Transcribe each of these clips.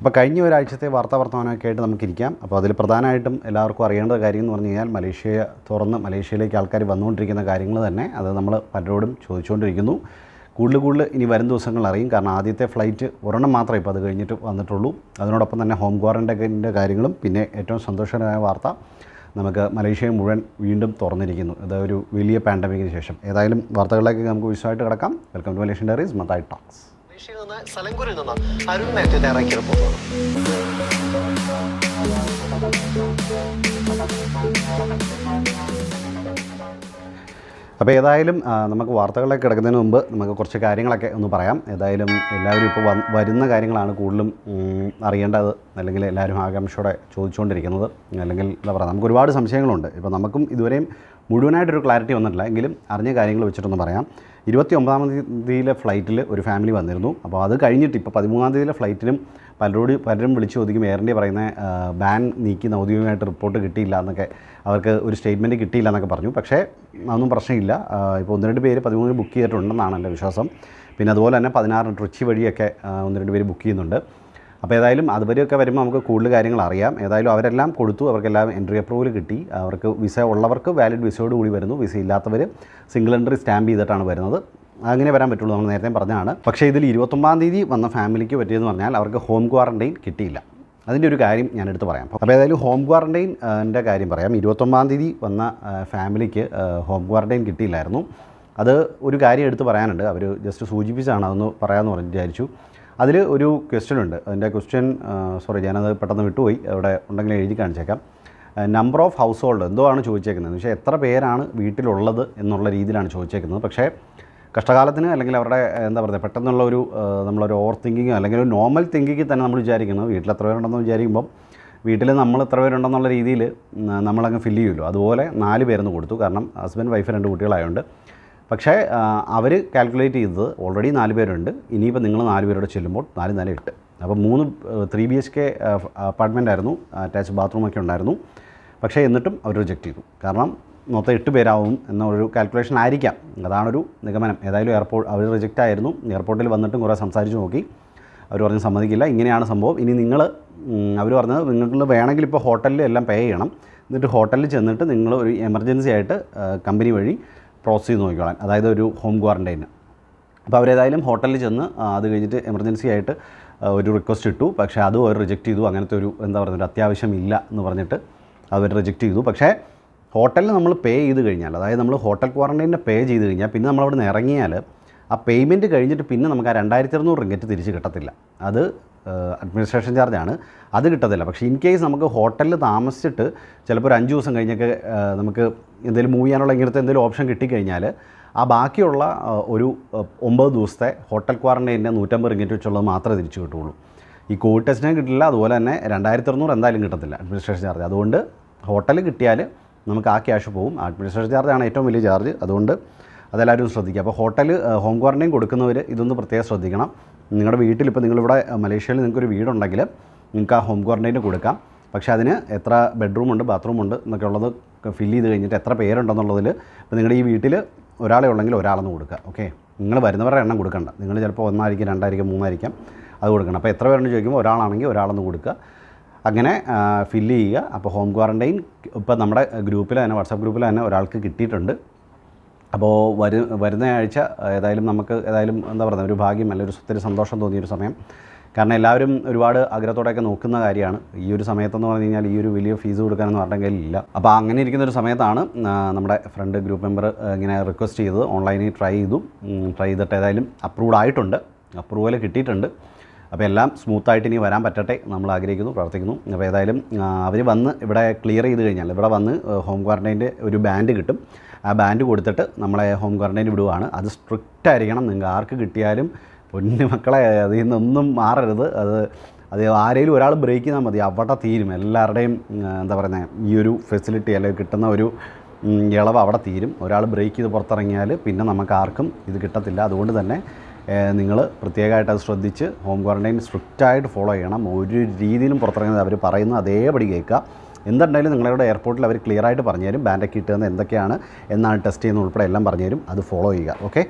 അപ്പോൾ കഴിഞ്ഞ ഒരാഴ്ചത്തെ വാർത്താ വർത്തമാനമൊക്കെ ആയിട്ട് നമുക്കിരിക്കാം അപ്പോൾ അതിൽ പ്രധാനമായിട്ടും എല്ലാവർക്കും അറിയേണ്ട കാര്യം എന്ന് പറഞ്ഞു കഴിഞ്ഞാൽ മലേഷ്യ തുറന്ന് മലേഷ്യയിലേക്ക് ആൾക്കാർ വന്നുകൊണ്ടിരിക്കുന്ന കാര്യങ്ങൾ തന്നെ അത് നമ്മൾ പലരോടും ചോദിച്ചുകൊണ്ടിരിക്കുന്നു കൂടുതൽ കൂടുതൽ ഇനി വരും ദിവസങ്ങൾ അറിയും കാരണം ആദ്യത്തെ ഫ്ലൈറ്റ് ഒരെണ്ണം മാത്രമേ ഇപ്പോൾ അത് കഴിഞ്ഞിട്ട് വന്നിട്ടുള്ളൂ അതിനോടൊപ്പം തന്നെ ഹോം ക്വാറൻറ്റൈൻ്റെ കാര്യങ്ങളും പിന്നെ ഏറ്റവും സന്തോഷകരമായ വാർത്ത നമുക്ക് മലേഷ്യ മുഴുവൻ വീണ്ടും തുറന്നിരിക്കുന്നു ഇത് ഒരു വലിയ പാൻഡമിക്കിന് ശേഷം ഏതായാലും വാർത്തകളിലേക്ക് നമുക്ക് വിശദമായിട്ട് കിടക്കാം welcome to Malaysian diaries Mathai talks മലേഷ്യയിൽ നിന്ന് സലങ്കൂരിൽ നിന്ന് അരുൺ മാത്യു തയ്യാറാക്കിയ റിപ്പോർട്ടാണ് അപ്പോൾ ഏതായാലും ആ, നമുക്ക് വാർത്തകളിലേക്ക് കിടക്കുന്നതിന് മുമ്പ് നമുക്ക് കുറച്ച് കാര്യങ്ങളൊക്കെ ഒന്ന് പറയാം ഏതായാലും എല്ലാവരും ഇപ്പോൾ വന്ന് വരുന്ന കാര്യങ്ങളാണ് കൂടുതലും ഉം, അറിയേണ്ടത് അല്ലെങ്കിൽ എല്ലാവരും ആകാംക്ഷയോടെ ചോദിച്ചുകൊണ്ടിരിക്കുന്നത് അല്ലെങ്കിൽ എന്താ പറയുക നമുക്ക് ഒരുപാട് സംശയങ്ങളുണ്ട് ഇപ്പോൾ നമുക്കും ഇതുവരെയും മുഴുവനായിട്ടൊരു ക്ലാരിറ്റി വന്നിട്ടില്ല എങ്കിലും അറിഞ്ഞ കാര്യങ്ങൾ വെച്ചിട്ടൊന്ന് പറയാം ഇരുപത്തി ഒമ്പതാം തീയതിയിലെ ഫ്ലൈറ്റിൽ ഒരു ഫാമിലി വന്നിരുന്നു അപ്പോൾ അത് കഴിഞ്ഞിട്ട് ഇപ്പോൾ പതിമൂന്നാം തീയതിയിലെ ഫ്ലൈറ്റിലും പലരോട് പലരും വിളിച്ചു ചോദിക്കും എയർ ഇന്ത്യ പറയുന്ന ആ, ബാൻ നീക്കി ഔദ്യോഗികമായിട്ട് റിപ്പോർട്ട് കിട്ടിയില്ല എന്നൊക്കെ അവർക്ക് ഒരു സ്റ്റേറ്റ്മെൻറ്റ് കിട്ടിയില്ല എന്നൊക്കെ പറഞ്ഞു പക്ഷേ അതൊന്നും പ്രശ്നമില്ല ആ, ഇപ്പോൾ ഒന്ന് രണ്ട് പേര് പതിമൂന്നിന് ബുക്ക് ചെയ്തിട്ടുണ്ടെന്നാണ് എൻ്റെ വിശ്വാസം പിന്നെ അതുപോലെ തന്നെ പതിനാറിന് ട്രിച്ചി വഴിയൊക്കെ ആ, ഒന്ന് രണ്ട് പേര് ബുക്ക് ചെയ്യുന്നുണ്ട് അപ്പോൾ ഏതായാലും അതുവരെയൊക്കെ വരുമ്പോൾ നമുക്ക് കൂടുതൽ കാര്യങ്ങൾ അറിയാം ഏതായാലും അവരെല്ലാം കൊടുത്തു അവർക്കെല്ലാം എൻട്രി അപ്രൂവൽ കിട്ടി അവർക്ക് വിസ ഉള്ളവർക്ക് വാലിഡ് വിസയോട് കൂടി വരുന്നു വിസ ഇല്ലാത്തവർ സിംഗിൾ എൻട്രി സ്റ്റാമ്പ് ചെയ്തിട്ടാണ് വരുന്നത് അങ്ങനെ വരാൻ പറ്റുള്ളൂ നമ്മൾ നേരത്തെ പറഞ്ഞതാണ് പക്ഷേ ഇതിൽ ഇരുപത്തൊമ്പതാം തീയതി വന്ന ഫാമിലിക്ക് പറ്റിയെന്ന് പറഞ്ഞാൽ അവർക്ക് ഹോം ക്വാറൻറ്റൈൻ കിട്ടിയില്ല അതിൻ്റെ ഒരു കാര്യം ഞാൻ എടുത്ത് പറയാം അപ്പോൾ ഏതായാലും ഹോം ക്വാറൻറ്റൈൻ്റെ കാര്യം പറയാം ഇരുപത്തൊമ്പതാം തീയതി വന്ന ആ, ഫാമിലിക്ക് ആ, ഹോം ക്വാറൻറ്റൈൻ കിട്ടിയില്ലായിരുന്നു അത് ഒരു കാര്യം എടുത്ത് പറയാനുണ്ട് അവർ ജസ്റ്റ് സൂചിപ്പിച്ചാണ് അതൊന്ന് പറയാമെന്ന് പറഞ്ഞ് വിചാരിച്ചു അതിൽ ഒരു ക്വസ്റ്റ്യൻ ഉണ്ട് അതിൻ്റെ ക്വസ്റ്റ്യൻ സോറി ഞാനത് പെട്ടെന്ന് വിട്ടുപോയി അവിടെ ഉണ്ടെങ്കിൽ എഴുതി കാണിച്ചേക്കാം നമ്പർ ഓഫ് ഹൗസ് ഹോൾഡ് എന്തോ ആണ് ചോദിച്ചേക്കുന്നത് എന്ന് വെച്ചാൽ എത്ര പേരാണ് വീട്ടിലുള്ളത് എന്നുള്ള രീതിയിലാണ് ചോദിച്ചേക്കുന്നത് പക്ഷേ കഷ്ടകാലത്തിന് അല്ലെങ്കിൽ അവരുടെ ഏഹ്, എന്താ പറയുക പെട്ടെന്നുള്ള ഒരു ഏഹ്, നമ്മളൊരു ഓവർ തിങ്കിങ്ങോ അല്ലെങ്കിൽ ഒരു നോർമൽ തിങ്കിങ്ങിൽ തന്നെ നമ്മൾ വിചാരിക്കുന്നത് വീട്ടിൽ എത്ര പേരുണ്ടെന്ന് വിചാരിക്കുമ്പം വീട്ടിൽ നമ്മൾ എത്ര പേരുണ്ടെന്നുള്ള രീതിയിൽ ഉം, നമ്മളങ്ങ് ഫില്ല് ചെയ്യുമല്ലോ അതുപോലെ നാല് പേരെന്ന് കൊടുത്തു കാരണം ഹസ്ബൻഡ് വൈഫ് രണ്ട് കുട്ടികളായതുകൊണ്ട് പക്ഷേ അവർ കാൽക്കുലേറ്റ് ചെയ്തത് ഓൾറെഡി നാല് പേരുണ്ട് ഇനിയിപ്പോൾ നിങ്ങൾ നാല് പേരോട് ചെല്ലുമ്പോൾ നാല് നാല് എട്ട് അപ്പോൾ മൂന്ന് three B H K apartment ആയിരുന്നു അറ്റാച്ച് ബാത്റൂമൊക്കെ ഉണ്ടായിരുന്നു പക്ഷേ എന്നിട്ടും അവർ റിജക്റ്റ് ചെയ്തു കാരണം മൊത്തം എട്ട് പേരാവും എന്ന ഒരു കാൽക്കുലേഷൻ ആയിരിക്കാം അതാണൊരു നിഗമനം ഏതായാലും എയർപോർട്ട് അവർ റിജക്റ്റ് ആയിരുന്നു എയർപോർട്ടിൽ വന്നിട്ടും കുറേ സംസാരിച്ച് നോക്കി അവർ പറഞ്ഞ് സമ്മതിക്കില്ല ഇങ്ങനെയാണ് സംഭവം ഇനി നിങ്ങൾ അവർ പറഞ്ഞത് നിങ്ങൾ വേണമെങ്കിൽ ഇപ്പോൾ ഹോട്ടലിൽ എല്ലാം പേ ചെയ്യണം എന്നിട്ട് ഹോട്ടലിൽ ചെന്നിട്ട് നിങ്ങൾ ഒരു എമർജൻസി ആയിട്ട് കമ്പനി വഴി പ്രോസസ് ചെയ്ത് നോക്കിക്കോളാൻ അതായത് ഒരു ഹോം ക്വാറൻറ്റൈന് അപ്പോൾ അവരേതായാലും ഹോട്ടലിൽ ചെന്ന് ആ, അത് കഴിഞ്ഞിട്ട് എമർജൻസി ആയിട്ട് ആ, ഒരു റിക്വസ്റ്റ് ഇട്ടു പക്ഷേ അതും അവർ റിജക്റ്റ് ചെയ്തു അങ്ങനത്തെ ഒരു എന്താ പറയുക ഒരു അത്യാവശ്യം ഇല്ല എന്ന് പറഞ്ഞിട്ട് അവർ റിജക്റ്റ് ചെയ്തു പക്ഷേ ഹോട്ടലിൽ നമ്മൾ പേ ചെയ്ത് കഴിഞ്ഞാൽ അതായത് നമ്മൾ ഹോട്ടൽ ക്വാറൻറ്റൈനിന് പേ ചെയ്ത് കഴിഞ്ഞാൽ പിന്നെ നമ്മൾ അവിടെ നിന്ന് ഇറങ്ങിയാൽ ആ പേയ്മെൻറ്റ് കഴിഞ്ഞിട്ട് പിന്നെ നമുക്ക് ആ രണ്ടായിരത്തി അറുന്നൂറ് റിങ്കറ്റ് തിരിച്ച് കിട്ടത്തില്ല അത് അഡ്മിനിസ്ട്രേഷൻ ചാർജാണ് അത് കിട്ടത്തില്ല പക്ഷേ ഇൻ കേസ് നമുക്ക് ഹോട്ടലിൽ താമസിച്ചിട്ട് ചിലപ്പോൾ ഒരു അഞ്ച് ദിവസം കഴിഞ്ഞൊക്കെ ആ, നമുക്ക് എന്തെങ്കിലും മൂവ് ചെയ്യാനുള്ള ഇങ്ങനത്തെ എന്തെങ്കിലും ഓപ്ഷൻ കിട്ടിക്കഴിഞ്ഞാൽ ആ ബാക്കിയുള്ള ആ, ഒരു ആ, ഒമ്പത് ദിവസത്തെ ഹോട്ടൽ ക്വാറൻറ്റൈനിൻ്റെ നൂറ്റമ്പത് റിങ്കറ്റ് വെച്ചുള്ളത് മാത്രമേ തിരിച്ചു കിട്ടുള്ളൂ ഈ കോവിഡ് ടെസ്റ്റിനെ കിട്ടില്ല അതുപോലെ തന്നെ രണ്ടായിരത്തി അറുന്നൂറ് എന്തായാലും കിട്ടത്തില്ല അഡ്മിനിസ്ട്രേഷൻ ചാർജ് അതുകൊണ്ട് ഹോട്ടൽ കിട്ടിയാൽ നമുക്ക് ആ ക്യാഷ് പോകും അഡ്മിനിസ്ട്രേഷൻ ചാർജാണ് ഏറ്റവും വലിയ ചാർജ് അതുകൊണ്ട് അതെല്ലാവരും ശ്രദ്ധിക്കുക അപ്പോൾ ഹോട്ടൽ ഹോം ക്വാറൻറ്റൈൻ കൊടുക്കുന്നവർ ഇതൊന്ന് പ്രത്യേകം ശ്രദ്ധിക്കണം നിങ്ങളുടെ വീട്ടിൽ ഇപ്പോൾ നിങ്ങളിവിടെ അഹ്, മലേഷ്യയിൽ നിങ്ങൾക്കൊരു വീടുണ്ടെങ്കിൽ നിങ്ങൾക്ക് ആ ഹോം ക്വാറൻറ്റൈന് കൊടുക്കാം പക്ഷേ അതിന് എത്ര ബെഡ്റൂം ഉണ്ട് ബാത്റൂം ഉണ്ട് എന്നൊക്കെ ഉള്ളത് ഫില്ല് ചെയ്ത് കഴിഞ്ഞിട്ട് എത്ര പേരുണ്ടെന്നുള്ളതിൽ ഇപ്പോൾ നിങ്ങളുടെ ഈ വീട്ടിൽ ഒരാളെ ഉള്ളെങ്കിൽ ഒരാളെന്ന് കൊടുക്കുക ഓക്കെ നിങ്ങൾ വരുന്നവരുടെ എണ്ണം കൊടുക്കണ്ട നിങ്ങൾ ചിലപ്പോൾ ഒന്നായിരിക്കും രണ്ടായിരിക്കും മൂന്നായിരിക്കും അത് കൊടുക്കണം അപ്പോൾ എത്ര പേരുണ്ട് ചോദിക്കുമ്പോൾ ഒരാളാണെങ്കിൽ ഒരാളെന്ന് കൊടുക്കുക അങ്ങനെ ഫില്ല് ചെയ്യുക അപ്പോൾ ഹോം ക്വാറൻറ്റൈൻ ഇപ്പോൾ നമ്മുടെ ഗ്രൂപ്പിൽ തന്നെ വാട്സാപ്പ് ഗ്രൂപ്പിൽ തന്നെ ഒരാൾക്ക് കിട്ടിയിട്ടുണ്ട് അപ്പോൾ വരു വരുന്ന ആഴ്ച ഏതായാലും നമുക്ക് ഏതായാലും എന്താ പറയുക ഒരു ഭാഗ്യം അല്ലെങ്കിൽ ഒരു ഒത്തിരി സന്തോഷം തോന്നിയൊരു സമയം കാരണം എല്ലാവരും ഒരുപാട് ആഗ്രഹത്തോടെയൊക്കെ നോക്കുന്ന കാര്യമാണ് ഈ ഒരു സമയത്തെന്ന് പറഞ്ഞു കഴിഞ്ഞാൽ ഈ ഒരു വലിയ ഫീസ് കൊടുക്കാനൊന്നും ആരുടെ കയ്യിലില്ല അപ്പോൾ അങ്ങനെ ഇരിക്കുന്ന ഒരു സമയത്താണ് ആ, നമ്മുടെ ഫ്രണ്ട് ഗ്രൂപ്പ് മെമ്പർ ഇങ്ങനെ റിക്വസ്റ്റ് ചെയ്തത് ഓൺലൈനിൽ ട്രൈ ചെയ്തു ട്രൈ ചെയ്തിട്ട് ഏതായാലും അപ്രൂവ്ഡ് ആയിട്ടുണ്ട് അപ്രൂവൽ കിട്ടിയിട്ടുണ്ട് അപ്പോൾ എല്ലാം സ്മൂത്തായിട്ട് ഇനി വരാൻ പറ്റട്ടെ നമ്മൾ ആഗ്രഹിക്കുന്നു പ്രാർത്ഥിക്കുന്നു അപ്പോൾ ഏതായാലും അവർ വന്ന് ഇവിടെ ക്ലിയർ ചെയ്ത് കഴിഞ്ഞാൽ ഇവിടെ വന്ന് ഹോം ക്വാറൻറ്റൈൻ്റെ ഒരു ബാൻഡ് കിട്ടും ആ ബാൻഡ് കൊടുത്തിട്ട് നമ്മളെ ഹോം ക്വാറൻറ്റൈൻ വിടുവാണ് അത് സ്ട്രിക്റ്റ് ആയിരിക്കണം നിങ്ങൾക്ക് ആർക്ക് കിട്ടിയാലും പൊന്നു മക്കളെ അതിൽ നിന്നൊന്നും മാറരുത് അത് അത് ആരെങ്കിലും ഒരാൾ ബ്രേക്ക് ചെയ്താൽ മതി അവിടെ തീരും എല്ലാവരുടെയും ഉം, എന്താ പറയുന്നത് ഈ ഒരു ഫെസിലിറ്റി അല്ലെങ്കിൽ കിട്ടുന്ന ഒരു ഉം, ഇളവ് അവിടെ തീരും ഒരാൾ ബ്രേക്ക് ചെയ്ത് പുറത്തിറങ്ങിയാൽ പിന്നെ നമുക്ക് ആർക്കും ഇത് കിട്ടത്തില്ല അതുകൊണ്ട് തന്നെ നിങ്ങൾ പ്രത്യേകമായിട്ട് അത് ശ്രദ്ധിച്ച് ഹോം ക്വാറൻറ്റൈൻ സ്ട്രിക്റ്റായിട്ട് ഫോളോ ചെയ്യണം ഒരു രീതിയിലും പുറത്തിറങ്ങുന്നത് അവർ പറയുന്നത് അതേപടി കേൾക്കുക എന്തുണ്ടെങ്കിലും നിങ്ങളുടെ എയർപോർട്ടിൽ അവർ ക്ലിയർ ആയിട്ട് പറഞ്ഞു തരും ബാൻഡൊക്കെ ഇട്ടുന്നത് എന്തൊക്കെയാണ് എന്നാണ് ടെസ്റ്റ് ചെയ്യുന്നത് ഉൾപ്പെടെ എല്ലാം പറഞ്ഞു തരും അത് ഫോളോ ചെയ്യുക ഓക്കെ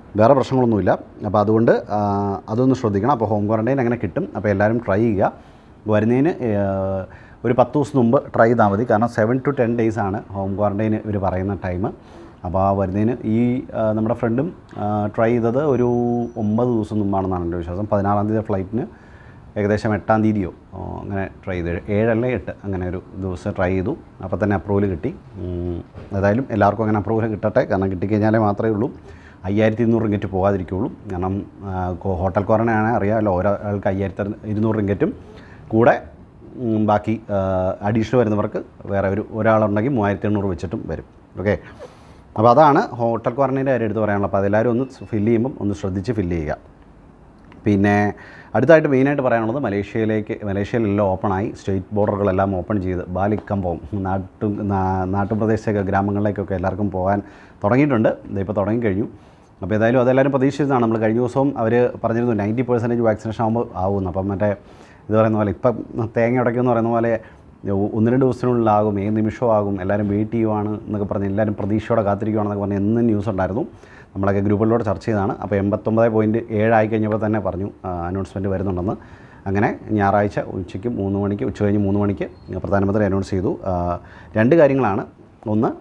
വേറെ പ്രശ്നങ്ങളൊന്നുമില്ല അപ്പോൾ അതുകൊണ്ട് ആ, അതൊന്ന് ശ്രദ്ധിക്കണം അപ്പോൾ ഹോം ക്വാറൻറ്റൈൻ അങ്ങനെ കിട്ടും അപ്പോൾ എല്ലാവരും ട്രൈ ചെയ്യുക വരുന്നതിന് ഏഹ്, ഒരു പത്ത് ദിവസം മുമ്പ് ട്രൈ ചെയ്താൽ മതി കാരണം സെവൻ ടു ടെൻ ഡേയ്സ് ആണ് ഹോം ക്വാറൻറ്റൈൻ ഇവർ പറയുന്ന ടൈം അപ്പോൾ ആ വരുന്നതിന് ഈ ആ, നമ്മുടെ ഫ്രണ്ടും ട്രൈ ചെയ്തത് ഒരു ഒമ്പത് ദിവസം മുമ്പാണെന്നാണ് എൻ്റെ വിശ്വാസം പതിനാറാം തീയതി ഫ്ലൈറ്റിന് ഏകദേശം എട്ടാം തീയതിയോ ആ, അങ്ങനെ ട്രൈ ചെയ്ത് ഏഴല്ല എട്ട് അങ്ങനെ ഒരു ദിവസം ട്രൈ ചെയ്തു അപ്പോൾ തന്നെ അപ്രൂവൽ കിട്ടി ഉം, ഏതായാലും എല്ലാവർക്കും അങ്ങനെ അപ്രൂവൽ കിട്ടട്ടെ കാരണം കിട്ടിക്കഴിഞ്ഞാലേ മാത്രമേ ഉള്ളൂ അയ്യായിരത്തി ഇരുന്നൂറ് റിങ്കറ്റ് പോകാതിരിക്കുള്ളൂ കാരണം ആ, കോ- ഹോട്ടൽ ക്വാറൻ്റൈൻ അറിയാമല്ലോ ഒരാൾക്ക് അയ്യായിരത്തി അറുന്നൂ- ഇരുന്നൂറ് റിങ്കറ്റും കൂടെ ഉം, ബാക്കി അഡീഷണൽ വരുന്നവർക്ക് വേറെ ഒരു ഒരാളുണ്ടെങ്കിൽ മൂവായിരത്തി എണ്ണൂറ് വെച്ചിട്ടും വരും ഓക്കെ അപ്പോൾ അതാണ് ഹോട്ടൽ ക്വാറൻറ്റൈൻ്റെ കാര്യം എടുത്ത് പറയാനുള്ളത് അപ്പോൾ അതെല്ലാവരും ഒന്ന് ഫില്ല് ചെയ്യുമ്പം ഒന്ന് ശ്രദ്ധിച്ച് ഫില്ല് ചെയ്യുക പിന്നെ അടുത്തായിട്ട് മെയിനായിട്ട് പറയാനുള്ളത് മലേഷ്യയിലേക്ക് മലേഷ്യയിലെല്ലാം ഓപ്പണായി സ്റ്റേറ്റ് ബോർഡറുകളെല്ലാം ഓപ്പൺ ചെയ്ത് ബാലിക്കമ്പം നാട്ടു നാ- നാട്ടുപ്രദേശത്തേക്ക് ഗ്രാമങ്ങളിലേക്കൊക്കെ എല്ലാവർക്കും പോകാൻ തുടങ്ങിയിട്ടുണ്ട് ഇതിപ്പോൾ തുടങ്ങിക്കഴിഞ്ഞു അപ്പോൾ ഏതായാലും അതെല്ലാവരും പ്രതീക്ഷിച്ചതാണ് നമ്മൾ കഴിഞ്ഞ ദിവസവും അവർ പറഞ്ഞിരുന്നു നയൻറ്റി പെർസെൻറ്റേജ് വാക്സിനേഷൻ ആകുമ്പോൾ ആവുമെന്ന് അപ്പം മറ്റേ ഇത് പറയുന്ന പോലെ ഇപ്പം തേങ്ങ ഉടയ്ക്കുമെന്ന് പറയുന്ന പോലെ ഒ- ഒന്ന് രണ്ട് ദിവസത്തിനുള്ളിലാകും ഏത് നിമിഷവും ആകും എല്ലാവരും വെയിറ്റ് ചെയ്യുവാണ് എന്നൊക്കെ പറഞ്ഞ് എല്ലാവരും പ്രതീക്ഷയോടെ കാത്തിരിക്കുകയാണെന്നൊക്കെ പറഞ്ഞ് എന്നും ന്യൂസ് ഉണ്ടായിരുന്നു നമ്മളൊക്കെ ഗ്രൂപ്പുകളിലൂടെ ചർച്ച ചെയ്തതാണ് അപ്പോൾ എൺപത്തൊമ്പത് പോയിൻറ്റ് ഏഴായി കഴിഞ്ഞപ്പോൾ തന്നെ പറഞ്ഞു അനൗൺസ്മെൻറ്റ് വരുന്നുണ്ടെന്ന് അങ്ങനെ ഞായറാഴ്ച ഉച്ചയ്ക്ക് മൂന്ന് മണിക്ക് ഉച്ച കഴിഞ്ഞ് മൂന്ന് മണിക്ക് പ്രധാനമന്ത്രി അനൗൺസ് ചെയ്തു ആ, രണ്ട് കാര്യങ്ങളാണ് ഒന്ന്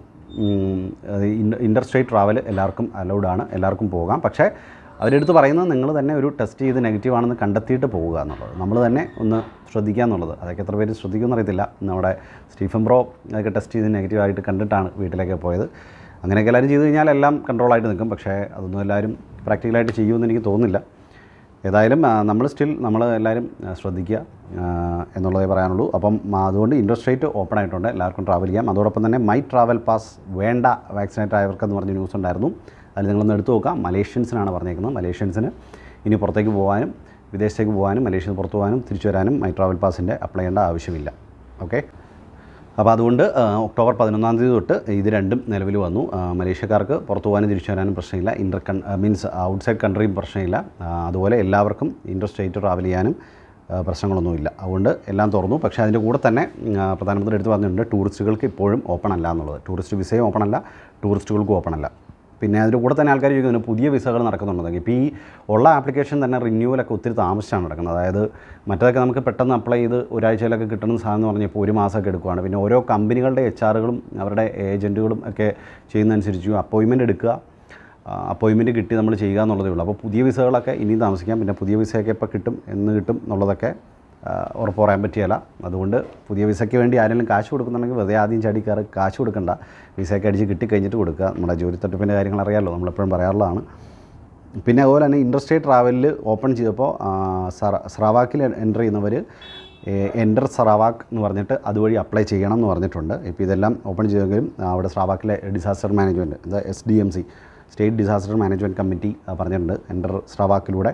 ഇൻ്റർ സ്റ്റേറ്റ് ട്രാവൽ എല്ലാവർക്കും അലൗഡ് ആണ് എല്ലാവർക്കും പോകാം പക്ഷേ അവരെടുത്ത് പറയുന്നത് നിങ്ങൾ തന്നെ ഒരു ടെസ്റ്റ് ചെയ്ത് നെഗറ്റീവ് ആണെന്ന് കണ്ടെത്തിയിട്ട് പോവുക എന്നുള്ളത് നമ്മൾ തന്നെ ഒന്ന് ശ്രദ്ധിക്കുക എന്നുള്ളത് അതൊക്കെ എത്ര പേര് ശ്രദ്ധിക്കുമെന്ന് അറിയത്തില്ല നമ്മുടെ സ്റ്റീഫൻ ബ്രോ അതൊക്കെ ടെസ്റ്റ് ചെയ്ത് നെഗറ്റീവ് ആയിട്ട് കണ്ടിട്ടാണ് വീട്ടിലേക്ക് പോയത് അങ്ങനെയൊക്കെ എല്ലാവരും ചെയ്ത് കഴിഞ്ഞാൽ എല്ലാം കൺട്രോളായിട്ട് നിൽക്കും പക്ഷേ അതൊന്നും എല്ലാവരും പ്രാക്ടിക്കലായിട്ട് ചെയ്യുമെന്ന് എനിക്ക് തോന്നുന്നില്ല ഏതായാലും നമ്മൾ സ്റ്റിൽ നമ്മൾ എല്ലാവരും ആ, ശ്രദ്ധിക്കുക ആ, എന്നുള്ളതേ പറയാനുള്ളൂ അപ്പം ആ, അതുകൊണ്ട് ഇൻഡസ്ട്രേറ്റ് ഓപ്പൺ ആയിട്ടുണ്ട് എല്ലാവർക്കും ട്രാവൽ ചെയ്യാം അതോടൊപ്പം തന്നെ മൈ ട്രാവൽ പാസ് വേണ്ട വാക്സിനേറ്റ് ആയവർക്കെന്ന് പറഞ്ഞ ന്യൂസ് ഉണ്ടായിരുന്നു അതിൽ നിങ്ങളൊന്ന് എടുത്തു നോക്കാം മലേഷ്യൻസിനാണ് പറഞ്ഞേക്കുന്നത് മലേഷ്യൻസിന് ഇനി പുറത്തേക്ക് പോകാനും വിദേശത്തേക്ക് പോകാനും മലേഷ്യയിൽ നിന്ന് പുറത്ത് പോകാനും തിരിച്ചു വരാനും മൈ ട്രാവൽ പാസിൻ്റെ അപ്ലൈ ചെയ്യേണ്ട ആവശ്യമില്ല ഓക്കെ അപ്പോൾ അതുകൊണ്ട് ആ, ഒക്ടോബർ പതിനൊന്നാം തീയതി തൊട്ട് ഇത് രണ്ടും നിലവിൽ വന്നു ആ, മലേഷ്യക്കാർക്ക് പുറത്തു പോകാനും തിരിച്ചു വരാനും പ്രശ്നമില്ല ഇൻ്റർ കൺ മീൻസ് ഔട്ട്സൈഡ് കൺട്രിയും പ്രശ്നമില്ല ആ, അതുപോലെ എല്ലാവർക്കും ഇൻ്റർ സ്റ്റേറ്റ് ട്രാവൽ ചെയ്യാനും ആ, പ്രശ്നങ്ങളൊന്നുമില്ല അതുകൊണ്ട് എല്ലാം തുറന്നു പക്ഷേ അതിൻ്റെ കൂടെ തന്നെ ആ, പ്രധാനമന്ത്രി എടുത്ത് പറഞ്ഞിട്ടുണ്ട് ടൂറിസ്റ്റുകൾക്ക് ഇപ്പോഴും ഓപ്പൺ അല്ല എന്നുള്ളത് ടൂറിസ്റ്റ് വിസയും ഓപ്പൺ അല്ല ടൂറിസ്റ്റുകൾക്കും ഓപ്പൺ അല്ല പിന്നെ അതിൻ്റെ കൂടെ തന്നെ ആൾക്കാർ ചോദിക്കുന്നു പുതിയ വിസകൾ നടക്കുന്നുണ്ടെങ്കിൽ ഇപ്പോൾ ഈ ഉള്ള ആപ്ലിക്കേഷൻ തന്നെ റിന്യൂവലൊക്കെ ഒത്തിരി താമസിച്ചാണ് നടക്കുന്നത് അതായത് മറ്റതൊക്കെ നമുക്ക് പെട്ടെന്ന് അപ്ലൈ ചെയ്ത് ഒരാഴ്ചയിലൊക്കെ കിട്ടുന്ന സാധനം എന്ന് പറഞ്ഞാൽ ഇപ്പോൾ ഒരു മാസമൊക്കെ എടുക്കുകയാണ് പിന്നെ ഓരോ കമ്പനികളുടെ എച്ച് ആറുകളും അവരുടെ ഏജൻറ്റുകളും ഒക്കെ ചെയ്യുന്നതനുസരിച്ച് അപ്പോയിൻമെൻറ്റ് എടുക്കുക അപ്പോയിൻമെൻറ്റ് കിട്ടി നമ്മൾ ചെയ്യുക എന്നുള്ളതേ ഉള്ളൂ അപ്പോൾ പുതിയ വിസകളൊക്കെ ഇനിയും താമസിക്കാം പിന്നെ പുതിയ വിസയൊക്കെ ഇപ്പോൾ കിട്ടും എന്ന് കിട്ടും എന്നുള്ളതൊക്കെ ആ, ഉറപ്പ് പറയാൻ പറ്റിയല്ല അതുകൊണ്ട് പുതിയ വിസയ്ക്ക് വേണ്ടി ആരെങ്കിലും കാശ് കൊടുക്കുന്നുണ്ടെങ്കിൽ വെറുതെ ആദ്യം ചാടി കയറി കാശ് കൊടുക്കണ്ട വിസയൊക്കെ അടിച്ച് കിട്ടിക്കഴിഞ്ഞിട്ട് കൊടുക്കുക നമ്മുടെ ജോലി തട്ടിപ്പിൻ്റെ കാര്യങ്ങൾ അറിയാമല്ലോ നമ്മളെപ്പോഴും പറയാറുള്ളതാണ് പിന്നെ അതുപോലെ തന്നെ ഇൻഡർസ്റ്റേറ്റ് ട്രാവലിൽ ഓപ്പൺ ചെയ്തപ്പോൾ ആ, സറ സ്രവാക്കിൽ എൻ്റർ ചെയ്യുന്നവർ എൻ്റർ സറാവാക്ക് എന്ന് പറഞ്ഞിട്ട് അതുവഴി അപ്ലൈ ചെയ്യണം എന്ന് പറഞ്ഞിട്ടുണ്ട് ഇപ്പോൾ ഇതെല്ലാം ഓപ്പൺ ചെയ്തെങ്കിലും ആ, അവിടെ സ്രാവാക്കിലെ ഡിസാസ്റ്റർ മാനേജ്മെൻറ്റ് ഇത് S D M C state disaster management committee ആ, പറഞ്ഞിട്ടുണ്ട് എൻ്റർ സ്രവാക്കിലൂടെ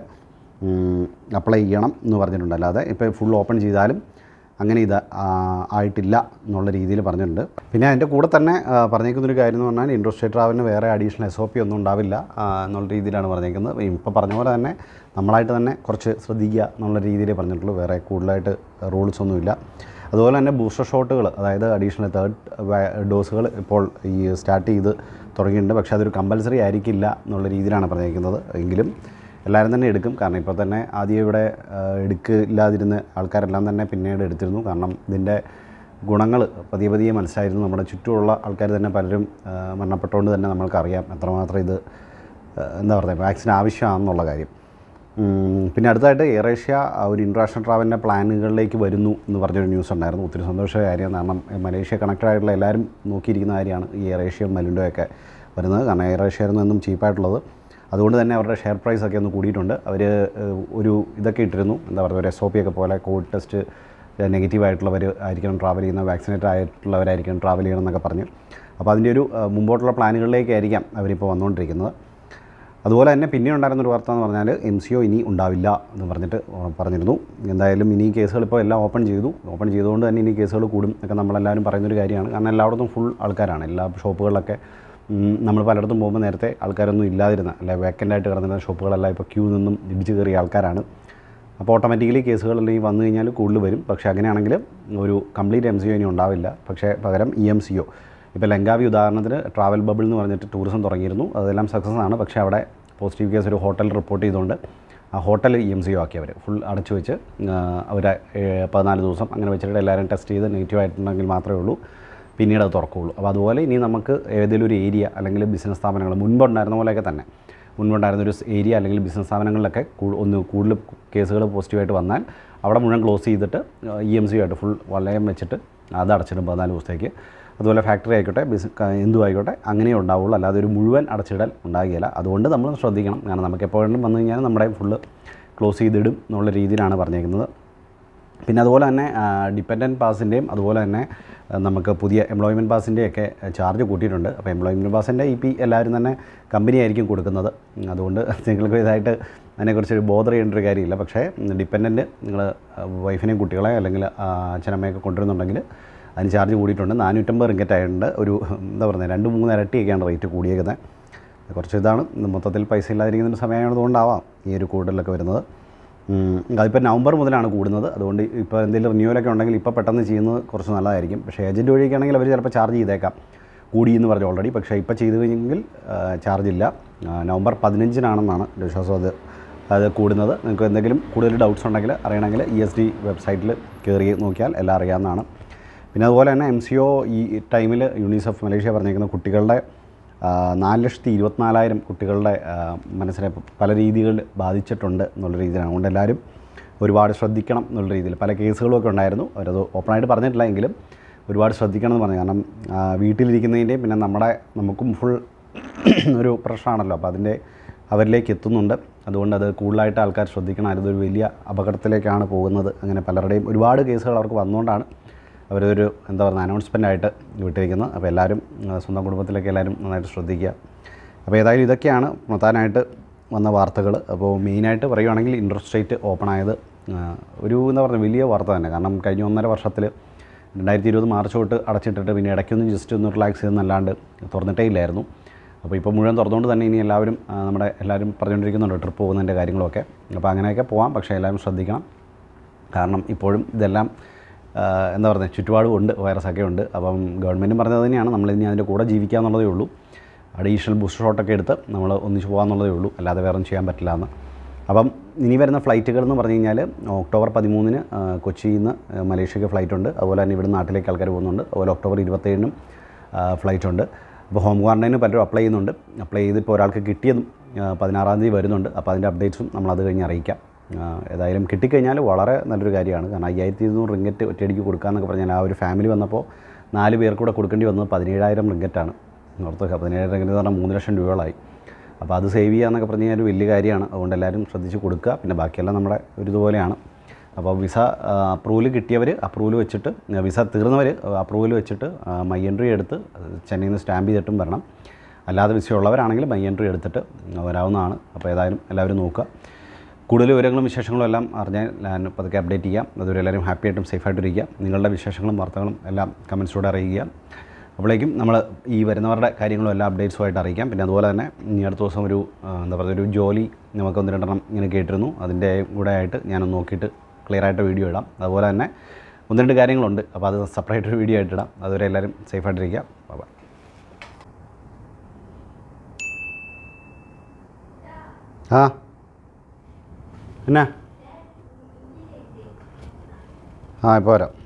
അപ്ലൈ ചെയ്യണം എന്ന് പറഞ്ഞിട്ടുണ്ട് അല്ലാതെ ഇപ്പോൾ ഫുൾ ഓപ്പൺ ചെയ്താലും അങ്ങനെ ഇത് ആ, ആയിട്ടില്ല എന്നുള്ള രീതിയിൽ പറഞ്ഞിട്ടുണ്ട് പിന്നെ അതിൻ്റെ കൂടെ തന്നെ ആ, പറഞ്ഞേക്കുന്നൊരു കാര്യം എന്ന് പറഞ്ഞാൽ ഇൻഡസ്ട്രി ട്രാവലിന് വേറെ അഡീഷണൽ എസ് ഒ പി ഒന്നും ഉണ്ടാവില്ല ആ, എന്നുള്ള രീതിയിലാണ് പറഞ്ഞേക്കുന്നത് ഇപ്പോൾ പറഞ്ഞ പോലെ തന്നെ നമ്മളായിട്ട് തന്നെ കുറച്ച് ശ്രദ്ധിക്കുക എന്നുള്ള രീതിയിൽ പറഞ്ഞിട്ടുള്ളൂ വേറെ കൂടുതലായിട്ട് റൂൾസ് ഒന്നുമില്ല അതുപോലെ തന്നെ ബൂസ്റ്റർ ഷോട്ടുകൾ അതായത് അഡീഷണൽ തേർഡ് ഡോസുകൾ ഇപ്പോൾ ഈ സ്റ്റാർട്ട് ചെയ്ത് തുടങ്ങിയിട്ടുണ്ട് പക്ഷേ അതൊരു കമ്പൽസറി ആയിരിക്കില്ല എന്നുള്ള രീതിയിലാണ് പറഞ്ഞേക്കുന്നത് എങ്കിലും എല്ലാവരും തന്നെ എടുക്കും കാരണം ഇപ്പോൾ തന്നെ ആദ്യം ഇവിടെ ആ, എടുക്കില്ലാതിരുന്ന ആൾക്കാരെല്ലാം തന്നെ പിന്നീട് എടുത്തിരുന്നു കാരണം ഇതിൻ്റെ ഗുണങ്ങൾ പതിയെ പതിയെ മനസ്സിലായിരുന്നു നമ്മുടെ ചുറ്റുമുള്ള ആൾക്കാർ തന്നെ പലരും ആ, മരണപ്പെട്ടുകൊണ്ട് തന്നെ നമ്മൾക്കറിയാം എത്രമാത്രം ഇത് ആ, എന്താ പറയുക വാക്സിൻ ആവശ്യമാണെന്നുള്ള കാര്യം ഉം, പിന്നെ അടുത്തായിട്ട് എയർ ഏഷ്യ ആ ഒരു ഇൻ്റർനാഷണൽ ട്രാവലിൻ്റെ പ്ലാനുകളിലേക്ക് വരുന്നു എന്ന് പറഞ്ഞൊരു ന്യൂസ് ഉണ്ടായിരുന്നു ഒത്തിരി സന്തോഷമായ കാര്യം കാരണം മലേഷ്യ കണക്റ്റഡ് ആയിട്ടുള്ള എല്ലാവരും നോക്കിയിരിക്കുന്ന കാര്യമാണ് ഈ എയർ ഏഷ്യയും മലിൻഡോയൊക്കെ വരുന്നത് കാരണം എയർ ഏഷ്യ ആയിരുന്നു എന്നും ചീപ്പായിട്ടുള്ളത് അതുകൊണ്ട് തന്നെ അവരുടെ ഷെയർ പ്രൈസ് ഒക്കെ ഒന്ന് കൂടിയിട്ടുണ്ട് അവർ ഒരു ഇതൊക്കെ ഇട്ടിരുന്നു എന്താ പറയുക ഒരു എസ് ഒ പി ഒക്കെ പോലെ കോവിഡ് ടെസ്റ്റ് നെഗറ്റീവ് ആയിട്ടുള്ളവർ ആയിരിക്കണം ട്രാവൽ ചെയ്യുന്ന വാക്സിനേറ്റഡ് ആയിട്ടുള്ളവരായിരിക്കണം ട്രാവൽ ചെയ്യണം എന്നൊക്കെ പറഞ്ഞ് അപ്പോൾ അതിൻ്റെ ഒരു ആ, മുമ്പോട്ടുള്ള പ്ലാനുകളിലേക്കായിരിക്കാം അവരിപ്പോൾ വന്നുകൊണ്ടിരിക്കുന്നത് അതുപോലെ തന്നെ പിന്നെ ഉണ്ടായിരുന്ന ഒരു വാർത്ത എന്ന് പറഞ്ഞാൽ എം സി ഒ ഇനി ഉണ്ടാവില്ല എന്ന് പറഞ്ഞിട്ട് പറഞ്ഞിരുന്നു എന്തായാലും ഇനി കേസുകൾ ഇപ്പോൾ എല്ലാം ഓപ്പൺ ചെയ്തു ഓപ്പൺ ചെയ്തുകൊണ്ട് തന്നെ ഇനി കേസുകൾ കൂടും ഒക്കെ നമ്മളെല്ലാവരും പറയുന്നൊരു കാര്യമാണ് കാരണം എല്ലായിടത്തും ഫുൾ ആൾക്കാരാണ് എല്ലാ ഷോപ്പുകളിലൊക്കെ ഉം, നമ്മൾ പലയിടത്തും പോകുമ്പോൾ നേരത്തെ ആൾക്കാരൊന്നും ഇല്ലാതിരുന്ന അല്ലെ വേക്കൻ്റായിട്ട് കിടന്നിരുന്ന ഷോപ്പുകളെല്ലാം ഇപ്പോൾ ക്യൂ നിന്നും ഇടിച്ചു കയറിയ ആൾക്കാരാണ് അപ്പോൾ ഓട്ടോമാറ്റിക്കലി കേസുകൾ അല്ലെങ്കിൽ വന്നു കഴിഞ്ഞാൽ കൂടുതൽ വരും പക്ഷേ അങ്ങനെയാണെങ്കിൽ ഒരു കംപ്ലീറ്റ് എം സി ഒ ഇനി ഉണ്ടാവില്ല പക്ഷേ പകരം ഇ എം സി ഒ ഇപ്പോൾ ലങ്കാവി ഉദാഹരണത്തിന് ട്രാവൽ ബബിൾ എന്ന് പറഞ്ഞിട്ട് ടൂറിസം തുടങ്ങിയിരുന്നു അതെല്ലാം സക്സസ് ആണ് പക്ഷേ അവിടെ പോസിറ്റീവ് കേസ് ഒരു ഹോട്ടൽ റിപ്പോർട്ട് ചെയ്തുകൊണ്ട് ആ hotel E M C O ആക്കി അവർ ഫുൾ അടച്ചു വെച്ച് അവർ പതിനാല് ദിവസം അങ്ങനെ വെച്ചിട്ട് എല്ലാവരും ടെസ്റ്റ് ചെയ്ത് നെഗറ്റീവ് ആയിട്ടുണ്ടെങ്കിൽ മാത്രമേ ഉള്ളൂ പിന്നീട് അത് തുറക്കുകയുള്ളൂ അപ്പോൾ അതുപോലെ ഇനി നമുക്ക് ഏതെങ്കിലും ഒരു ഏരിയ അല്ലെങ്കിൽ ബിസിനസ് സ്ഥാപനങ്ങൾ മുൻപുണ്ടായിരുന്ന പോലെയൊക്കെ തന്നെ മുൻപുണ്ടായിരുന്ന ഒരു ഏരിയ അല്ലെങ്കിൽ ബിസിനസ് സ്ഥാപനങ്ങളിലൊക്കെ കൂ- ഒന്ന് കൂടുതൽ കേസുകൾ പോസിറ്റീവായിട്ട് വന്നാൽ അവിടെ മുഴുവൻ ക്ലോസ് ചെയ്തിട്ട് ഇ എം സി ആയിട്ട് ഫുൾ വലയം വെച്ചിട്ട് അത് അടച്ചിടും പതിനാല് ദിവസത്തേക്ക് അതുപോലെ ഫാക്ടറി ആയിക്കോട്ടെ ബിസ് എന്തും ആയിക്കോട്ടെ അങ്ങനെ ഉണ്ടാവുള്ളൂ അല്ലാതെ ഒരു മുഴുവൻ അടച്ചിടൽ ഉണ്ടാകുകയില്ല അതുകൊണ്ട് നമ്മൾ ശ്രദ്ധിക്കണം കാരണം നമുക്ക് എപ്പോഴും വന്നു കഴിഞ്ഞാൽ നമ്മുടെ ഫുള്ള് ക്ലോസ് ചെയ്തിടും എന്നുള്ള രീതിയിലാണ് പറഞ്ഞേക്കുന്നത് പിന്നെ അതുപോലെ തന്നെ ഡിപ്പെൻഡൻറ്റ് പാസിൻ്റെയും അതുപോലെ തന്നെ ആ, നമുക്ക് പുതിയ എംപ്ലോയ്മെൻറ്റ് പാസിൻ്റെയൊക്കെ ചാർജ് കൂട്ടിയിട്ടുണ്ട് അപ്പോൾ എംപ്ലോയ്മെൻറ്റ് പാസിൻ്റെ ഇ പി എല്ലാവരും തന്നെ കമ്പനി ആയിരിക്കും കൊടുക്കുന്നത് ഉം, അതുകൊണ്ട് നിങ്ങൾക്ക് ഇതായിട്ട് അതിനെക്കുറിച്ച് ബോധർ ചെയ്യേണ്ട ഒരു കാര്യമില്ല പക്ഷേ ഡിപ്പെൻഡൻറ്റ് നിങ്ങൾ വൈഫിനെയും കുട്ടികളെ അല്ലെങ്കിൽ ആ, അച്ഛനമ്മയൊക്കെ കൊണ്ടുവരുന്നുണ്ടെങ്കിൽ അതിന് ചാർജ് കൂടിയിട്ടുണ്ട് നാനൂറ്റമ്പത് റിങ്കറ്റ് ആയിട്ടുണ്ട് ഒരു എന്താ പറയുക രണ്ട് മൂന്ന് ഇരട്ടിയൊക്കെയാണ് റേറ്റ് കൂടിയേക്കുന്നത് കുറച്ച് ഇതാണ് മൊത്തത്തിൽ പൈസ ഇല്ലാതിരിക്കുന്ന സമയമായതുകൊണ്ടാവാം ഈ ഒരു കൂടുതലൊക്കെ വരുന്നത് ഉം, അതിപ്പോൾ നവംബർ മുതലാണ് കൂടുന്നത് അതുകൊണ്ട് ഇപ്പോൾ എന്തെങ്കിലും റിന്യൂവലൊക്കെ ഉണ്ടെങ്കിൽ ഇപ്പോൾ പെട്ടെന്ന് ചെയ്യുന്നത് കുറച്ച് നല്ലതായിരിക്കും പക്ഷേ ഏജൻറ്റ് വഴിയൊക്കെയാണെങ്കിൽ അവർ ചിലപ്പോൾ ചാർജ് ചെയ്തേക്കാം കൂടി എന്ന് പറഞ്ഞു ഓൾറെഡി പക്ഷേ ഇപ്പോൾ ചെയ്ത് കഴിഞ്ഞെങ്കിൽ ചാർജ് ഇല്ല ആ, നവംബർ പതിനഞ്ചിനാണെന്നാണ് എൻ്റെ വിശ്വാസം അത് അത് കൂടുന്നത് നിങ്ങൾക്ക് എന്തെങ്കിലും കൂടുതൽ ഡൗട്ട്സ് ഉണ്ടെങ്കിൽ അറിയണമെങ്കിൽ ഇ എസ് ഡി വെബ്സൈറ്റിൽ കയറി നോക്കിയാൽ എല്ലാം അറിയാവുന്നതാണ് പിന്നെ അതുപോലെ തന്നെ എം സി ഒ ഈ ടൈമിൽ യൂണിസെഫ് മലേഷ്യ പറഞ്ഞേക്കുന്ന കുട്ടികളുടെ ആ, നാല് ലക്ഷത്തി ഇരുപത്തിനാലായിരം കുട്ടികളുടെ ആ, മനസ്സിനെ പല രീതികളിൽ ബാധിച്ചിട്ടുണ്ട് എന്നുള്ള രീതിയിലാണ് അതുകൊണ്ട് എല്ലാവരും ഒരുപാട് ശ്രദ്ധിക്കണം എന്നുള്ള രീതിയിൽ പല കേസുകളുമൊക്കെ ഉണ്ടായിരുന്നു അവരത് ഓപ്പണായിട്ട് പറഞ്ഞിട്ടില്ല എങ്കിലും ഒരുപാട് ശ്രദ്ധിക്കണം എന്ന് പറഞ്ഞു കാരണം ആ, വീട്ടിലിരിക്കുന്നതിൻ്റെയും പിന്നെ നമ്മുടെ നമുക്കും ഫുൾ ഒരു പ്രശ്നമാണല്ലോ അപ്പോൾ അതിൻ്റെ അവരിലേക്ക് എത്തുന്നുണ്ട് അതുകൊണ്ട് അത് കൂടുതലായിട്ട് ആൾക്കാർ ശ്രദ്ധിക്കണം അതൊരു വലിയ അപകടത്തിലേക്കാണ് പോകുന്നത് അങ്ങനെ പലരുടെയും ഒരുപാട് കേസുകൾ അവർക്ക് വന്നുകൊണ്ടാണ് അവരൊരു എന്താ പറയുക അനൗൺസ്മെൻ്റ് ആയിട്ട് വിട്ടിരിക്കുന്നത് അപ്പോൾ എല്ലാവരും ആ, സ്വന്തം കുടുംബത്തിലേക്ക് എല്ലാവരും നന്നായിട്ട് ശ്രദ്ധിക്കുക അപ്പോൾ ഏതായാലും ഇതൊക്കെയാണ് പ്രധാനമായിട്ട് വന്ന വാർത്തകൾ അപ്പോൾ മെയിനായിട്ട് പറയുവാണെങ്കിൽ ഇൻട്രസ്റ്റ് റേറ്റ് ഓപ്പൺ ആയത് ആ, ഒരു എന്താ പറയുക വലിയ വാർത്ത തന്നെ കാരണം കഴിഞ്ഞ ഒന്നര വർഷത്തിൽ രണ്ടായിരത്തി ഇരുപത് മാർച്ച് തൊട്ട് അടച്ചിട്ടിട്ട് പിന്നെ ഇടയ്ക്കൊന്ന് ജസ്റ്റ് ഒന്ന് റിലാക്സ് ചെയ്തെന്നല്ലാണ്ട് തുറന്നിട്ടേ ഇല്ലായിരുന്നു അപ്പോൾ ഇപ്പോൾ മുഴുവൻ തുറന്നുകൊണ്ട് തന്നെ ഇനി എല്ലാവരും ആ, നമ്മുടെ എല്ലാവരും പറഞ്ഞുകൊണ്ടിരിക്കുന്നുണ്ട് ട്രിപ്പ് പോകുന്നതിൻ്റെ കാര്യങ്ങളൊക്കെ അപ്പോൾ അങ്ങനെയൊക്കെ പോകാം പക്ഷേ എല്ലാവരും ശ്രദ്ധിക്കണം കാരണം ഇപ്പോഴും ഇതെല്ലാം ആ, എന്താ പറയുക ചുറ്റുപാടും ഉണ്ട് വൈറസൊക്കെ ഉണ്ട് അപ്പം ഗവൺമെൻറ്റും പറഞ്ഞത് തന്നെയാണ് നമ്മൾ ഇനി അതിൻ്റെ കൂടെ ജീവിക്കുക എന്നുള്ളതേ ഉള്ളൂ അഡീഷണൽ ബൂസ്റ്റർ ഷോട്ടൊക്കെ എടുത്ത് നമ്മൾ ഒന്നിച്ച് പോകാമെന്നുള്ളതേ ഉള്ളൂ അല്ലാതെ വേറെ ഒന്നും ചെയ്യാൻ പറ്റില്ല എന്ന് അപ്പം ഇനി വരുന്ന ഫ്ലൈറ്റുകൾ എന്ന് പറഞ്ഞു കഴിഞ്ഞാൽ ഒക്ടോബർ പതിമൂന്നിന് ആ, കൊച്ചിയിൽ നിന്ന് ആ, മലേഷ്യക്ക് ഫ്ലൈറ്റ് ഉണ്ട് അതുപോലെ തന്നെ ഇവിടെ നാട്ടിലേക്ക് ആൾക്കാർ പോകുന്നുണ്ട് അതുപോലെ ഒക്ടോബർ ഇരുപത്തേഴിനും ഫ്ലൈറ്റ് ഉണ്ട് അപ്പോൾ ഹോം ക്വാറൻറ്റൈന് പലരും അപ്ലൈ ചെയ്യുന്നുണ്ട് അപ്ലൈ ചെയ്ത് ഇപ്പോൾ ഒരാൾക്ക് കിട്ടിയതും ആ, പതിനാറാം തീയതി വരുന്നുണ്ട് അപ്പോൾ അതിൻ്റെ അപ്ഡേറ്റ്സും നമ്മൾ അത് കഴിഞ്ഞ് അറിയിക്കാം ആ, ഏതായാലും കിട്ടിക്കഴിഞ്ഞാൽ വളരെ നല്ലൊരു കാര്യമാണ് കാരണം അയ്യായിരത്തി ഇരുന്നൂറ് റിങ്കറ്റ് ഒറ്റയടിക്ക് കൊടുക്കാമെന്നൊക്കെ പറഞ്ഞാൽ ആ ഒരു ഫാമിലി വന്നപ്പോൾ നാല് പേർക്ക് കൂടെ കൊടുക്കേണ്ടി വന്നത് പതിനേഴായിരം റിങ്കറ്റാണ് ഓർത്ത് പതിനേഴായിരം റിങ്കറ്റ് എന്ന് പറഞ്ഞാൽ മൂന്ന് ലക്ഷം രൂപകളായി അപ്പോൾ അത് സേവ് ചെയ്യുക എന്നൊക്കെ പറഞ്ഞു കഴിഞ്ഞാൽ ഒരു വലിയ കാര്യമാണ് അതുകൊണ്ട് എല്ലാവരും ശ്രദ്ധിച്ച് കൊടുക്കുക പിന്നെ ബാക്കിയെല്ലാം നമ്മുടെ ഒരു ഇതുപോലെയാണ് അപ്പോൾ വിസ അപ്രൂവൽ കിട്ടിയവർ അപ്രൂവൽ വെച്ചിട്ട് വിസ തീർന്നവർ അപ്രൂവൽ വെച്ചിട്ട് മൈ എൻട്രി എടുത്ത് ചെന്നൈയിൽ നിന്ന് സ്റ്റാമ്പ് ചെയ്തിട്ടും വരണം അല്ലാതെ വിസ ഉള്ളവരാണെങ്കിൽ മൈ എൻട്രി എടുത്തിട്ട് വരാവുന്നതാണ് അപ്പോൾ ഏതായാലും എല്ലാവരും നോക്കുക കൂടുതൽ വിവരങ്ങളും വിശേഷങ്ങളും എല്ലാം അറിഞ്ഞാൽ ഞാൻ പതുക്കെ അപ്ഡേറ്റ് ചെയ്യാം അതുവരെ എല്ലാവരും ഹാപ്പി ആയിട്ടും സേഫായിട്ടിരിക്കുക നിങ്ങളുടെ വിശേഷങ്ങളും വാർത്തകളും എല്ലാം കമൻസിലൂടെ അറിയിക്കുക അപ്പോഴേക്കും നമ്മൾ ഈ വരുന്നവരുടെ കാര്യങ്ങളും എല്ലാ അപ്ഡേറ്റ്സുമായിട്ട് അറിയിക്കാം പിന്നെ അതുപോലെ തന്നെ ഇനി അടുത്ത ദിവസം ഒരു ആ, എന്താ പറയുക ഒരു ജോലി നമുക്ക് ഒന്ന് രണ്ടെണ്ണം ഇങ്ങനെ കേട്ടിരുന്നു അതിൻ്റെ കൂടെ ആയിട്ട് ഞാനൊന്ന് നോക്കിയിട്ട് ക്ലിയർ ആയിട്ട് വീഡിയോ ഇടാം അതുപോലെ തന്നെ ഒന്ന് രണ്ട് കാര്യങ്ങളുണ്ട് അപ്പോൾ അത് സെപ്പറേറ്റ് ഒരു വീഡിയോ ആയിട്ട് ഇടാം അതുവരെ എല്ലാവരും സേഫായിട്ടിരിക്കുക ബൈ ആ എന്നാ ആ ഇപ്പോൾ വരാം